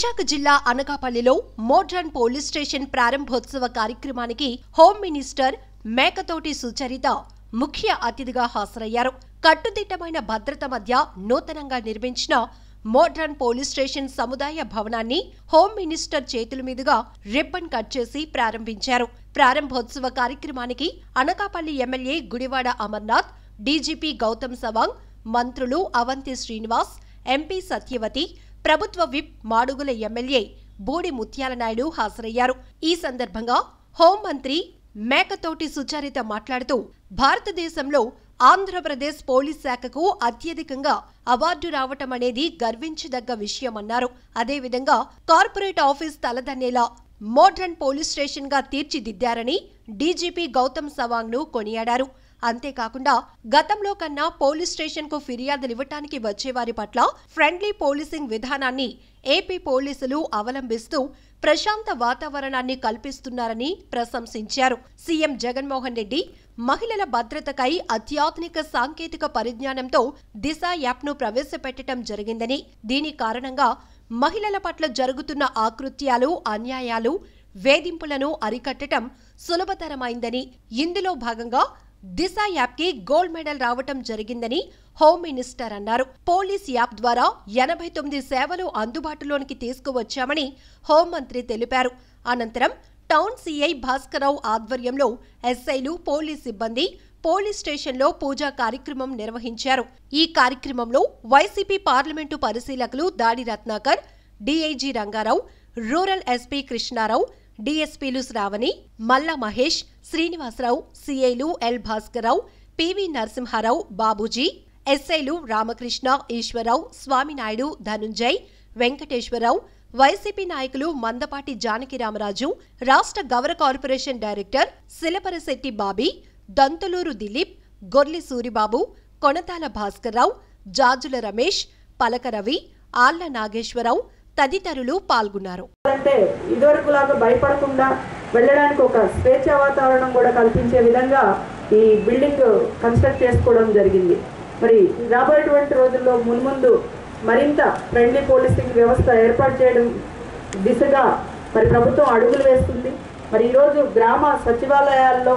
విశాఖ జిల్లా అనకాపల్లిలో modern police station ప్రారంభోత్సవ కార్యక్రమానికి హోం మినిస్టర్ మేకతోటి సుచరిత ముఖ్య అతిథిగా హాజరయ్యారు కట్టుదిట్టమైన భద్రత మధ్య నూతనంగా నిర్మించిన మోడ్రన్ పోలీస్ స్టేషన్ సముదాయ భవనాన్ని హోం మినిస్టర్ చేతుల మీదుగా రిబ్బన్ కట్ చేసి ప్రారంభించారు ప్రారంభోత్సవ కార్యక్రమానికి అనకాపల్లి ఎమ్మెల్యే గుడివాడ అమర్నాథ్ డీజీపీ గౌతమ్ సవాంగ్ మంత్రులు అవంతి శ్రీనివాస్ ఎంపీ సత్యవతి ప్రభుత్వ విప్ మాడుగుల ఎమ్మెల్యే బూడి ముత్యాల నాయుడు హాజరయ్యారు ఈ సందర్భంగా హోంమంత్రి మేకతోటి సుచరిత మాట్లాడుతూ భారతదేశంలో ఆంధ్రప్రదేశ్ పోలీస్ శాఖకు అత్యధికంగా అవార్డు రావటం అనేది గర్వించదగ్గ విషయమన్నారు అదేవిధంగా కార్పొరేట్ ఆఫీస్ తలదన్నేలా మోడ్రన్ పోలీస్ స్టేషన్ గా తీర్చిదిద్దారని డీజీపీ గౌతమ్ సవాంగ్ ను కొనియాడారు అంతేకాకుండా గతంలో కన్నా పోలీస్ స్టేషన్ కు ఫిర్యాదులివ్వటానికి వచ్చేవారి పట్ల ఫ్రెండ్లీ పోలీసింగ్ విధానాన్ని ఏపీ పోలీసులు అవలంబిస్తూ ప్రశాంత వాతావరణాన్ని కల్పిస్తున్నారని ప్రశంసించారు సీఎం జగన్మోహన్ రెడ్డి మహిళల భద్రతకై అత్యాధునిక సాంకేతిక పరిజ్ఞానంతో దిశ యాప్ను ప్రవేశపెట్టడం జరిగిందని దీని కారణంగా మహిళల పట్ల జరుగుతున్న ఆకృత్యాలు అన్యాయాలు వేధింపులను అరికట్టడం సులభతరమైందని ఇందులో భాగంగా దిశ యాప్కి గోల్డ్ మెడల్ రావటం జరిగిందని హోం మినిస్టర్ అన్నారు పోలీస్ యాప్ ద్వారా ఎనభై తొమ్మిది సేవలు అందుబాటులోనికి తీసుకువచ్చామని హోంమంత్రి తెలిపారు అనంతరం టౌన్ సీఐ భాస్కరరావు ఆధ్వర్యంలో ఎస్ఐలు పోలీస్ సిబ్బంది పోలీస్ స్టేషన్లో పూజా కార్యక్రమం నిర్వహించారు ఈ కార్యక్రమంలో వైసీపీ పార్లమెంటు పరిశీలకులు Dadi Ratnakar DIG Rangarao rural SP Krishnarao డీఎస్పీలు శ్రావణి మల్లా మహేష్ శ్రీనివాసరావు సీఐలు ఎల్ భాస్కరరావు పివి నరసింహారావు బాబూజీ ఎస్ఐలు రామకృష్ణ ఈశ్వరరావు స్వామినాయుడు ధనుంజయ్ వెంకటేశ్వరరావు వైసీపీ నాయకులు మందపాటి జానకిరామరాజు రాష్ట్ర గౌర కార్పొరేషన్ డైరెక్టర్ సిలపరశెట్టి బాబీ దంతులూరు దిలీప్ గొర్లి సూరిబాబు కొనతాల భాస్కర్రావు జాజుల రమేష్ పలక రవి ఆళ్ల నాగేశ్వరరావు తదితరులు పాల్గొన్నారు అంటే ఇదివరకు లాగా భయపడకుండా వెళ్ళడానికి ఒక స్వేచ్ఛ వాతావరణం కూడా కల్పించే విధంగా ఈ బిల్డింగ్ కన్స్ట్రక్ట్ చేసుకోవడం జరిగింది మరి రాబోయేటువంటి రోజుల్లో మున్ముందు మరింత ఫ్రెండ్లీ పోలీసింగ్ వ్యవస్థ ఏర్పాటు చేయడం దిశగా మరి ప్రభుత్వం అడుగులు వేస్తుంది మరి ఈరోజు గ్రామ సచివాలయాల్లో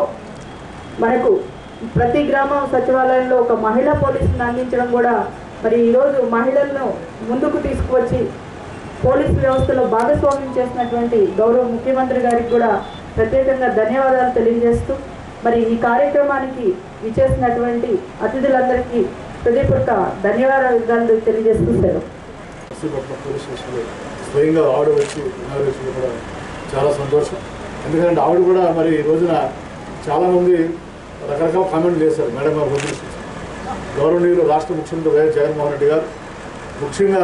మనకు ప్రతి గ్రామం సచివాలయంలో ఒక మహిళా పోలీసుని అందించడం కూడా మరి ఈరోజు మహిళలను ముందుకు తీసుకువచ్చి పోలీసు వ్యవస్థలో భాగస్వామ్యం చేసినటువంటి గౌరవ ముఖ్యమంత్రి గారికి కూడా ప్రత్యేకంగా ధన్యవాదాలు తెలియజేస్తూ మరి ఈ కార్యక్రమానికి విచ్చేసినటువంటి అతిథులందరికీ హృదయపూర్వక ధన్యవాదాలు తెలియజేస్తూ సెలవు నర్సీపట్నం పోలీస్ స్టేషన్లో స్వయంగా ఆవిడ వచ్చి ఇనాగ్రేషన్ కూడా చాలా సంతోషం ఎందుకంటే ఆవిడ కూడా మరి ఈ రోజున చాలామంది రకరకాల కామెంట్లు చేశారు మేడం గారు పోలీస్ స్టేషన్ గౌరవనీయులు రాష్ట్ర ముఖ్యమంత్రి వైఎస్ జగన్మోహన్ రెడ్డి గారు ముఖ్యంగా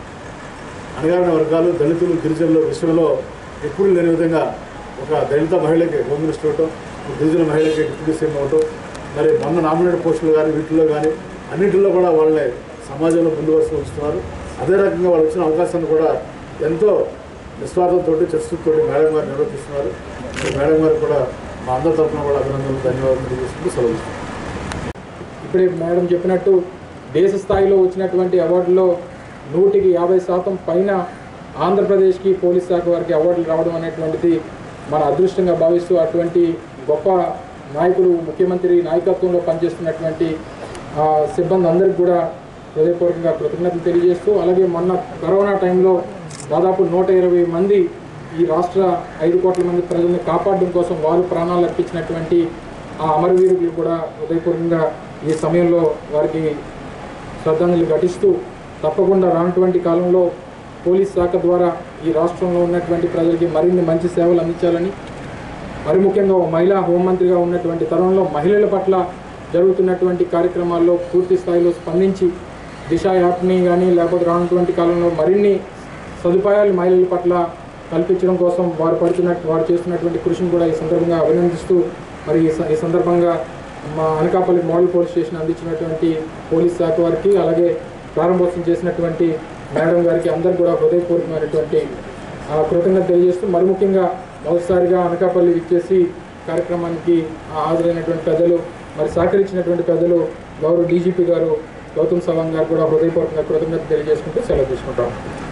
అణగారిన వర్గాలు దళితులు గిరిజనుల విషయంలో ఎప్పుడు లేని విధంగా ఒక దళిత మహిళకి హోమ్ మినిస్టర్ ఇవ్వటం ఒక గిరిజన మహిళకి డిప్యూటీ సీఎం ఇవ్వటం మరి మొన్న నామినేటెడ్ పోస్టులు కానీ వీటిల్లో కానీ అన్నింటిలో కూడా వాళ్ళని సమాజంలో ముందు వరుసలో ఉంచుతున్నారు అదే రకంగా వాళ్ళు వచ్చిన అవకాశాన్ని కూడా ఎంతో నిస్వార్థంతో చర్చతో మేడం గారు నిర్వర్తిస్తున్నారు మరి మేడం గారు కూడా మా అందరి తరఫున కూడా అభినందనలు ధన్యవాదాలు తెలియజేసుకుంటూ సెలవు ఇస్తున్నాను. ఇప్పుడే మేడం చెప్పినట్టు దేశ స్థాయిలో వచ్చినటువంటి అవార్డులో నూటికి యాభై శాతం పైన ఆంధ్రప్రదేశ్కి పోలీస్ శాఖ వారికి అవార్డులు రావడం అనేటువంటిది మన అదృష్టంగా భావిస్తూ అటువంటి గొప్ప నాయకులు ముఖ్యమంత్రి నాయకత్వంలో పనిచేస్తున్నటువంటి ఆ, సిబ్బంది అందరికీ కూడా హృదయపూర్వకంగా కృతజ్ఞతలు తెలియజేస్తూ అలాగే మొన్న కరోనా టైంలో దాదాపు నూట ఇరవై మంది ఈ రాష్ట్ర ఐదు కోట్ల మంది ప్రజల్ని కాపాడడం కోసం వారు ప్రాణాలు అర్పించినటువంటి ఆ అమరవీరులు కూడా హృదయపూర్వకంగా ఈ సమయంలో వారికి శ్రద్ధాంజలి ఘటిస్తూ తప్పకుండా రానటువంటి కాలంలో పోలీస్ శాఖ ద్వారా ఈ రాష్ట్రంలో ఉన్నటువంటి ప్రజలకి మరిన్ని మంచి సేవలు అందించాలని మరి ముఖ్యంగా ఒక మహిళా హోంమంత్రిగా ఉన్నటువంటి తరుణంలో మహిళల పట్ల జరుగుతున్నటువంటి కార్యక్రమాల్లో పూర్తి స్థాయిలో స్పందించి దిశ యాప్ని కానీ లేకపోతే రానటువంటి కాలంలో మరిన్ని సదుపాయాలు మహిళల పట్ల కల్పించడం కోసం వారు పడుతున్నట్టు వారు చేస్తున్నటువంటి కృషిని కూడా ఈ సందర్భంగా అభినందిస్తూ మరి ఈ స- ఈ సందర్భంగా మా అనకాపల్లి మోడల్ పోలీస్ స్టేషన్ అందించినటువంటి పోలీస్ శాఖ వారికి అలాగే ప్రారంభోత్సవం చేసినటువంటి మేడం గారికి అందరు కూడా హృదయపూర్వకమైనటువంటి ఆ, కృతజ్ఞత తెలియజేస్తూ మరి ముఖ్యంగా మొదటిసారిగా అనకాపల్లి ఇచ్చేసి కార్యక్రమానికి ఆ, హాజరైనటువంటి పెద్దలు మరి సహకరించినటువంటి పెద్దలు గౌరవ డీజీపీ గారు గౌతమ్ సవాంగ్ గారు కూడా హృదయపూర్వకంగా కృతజ్ఞత తెలియజేసుకుంటూ సెలవు తీసుకుంటాం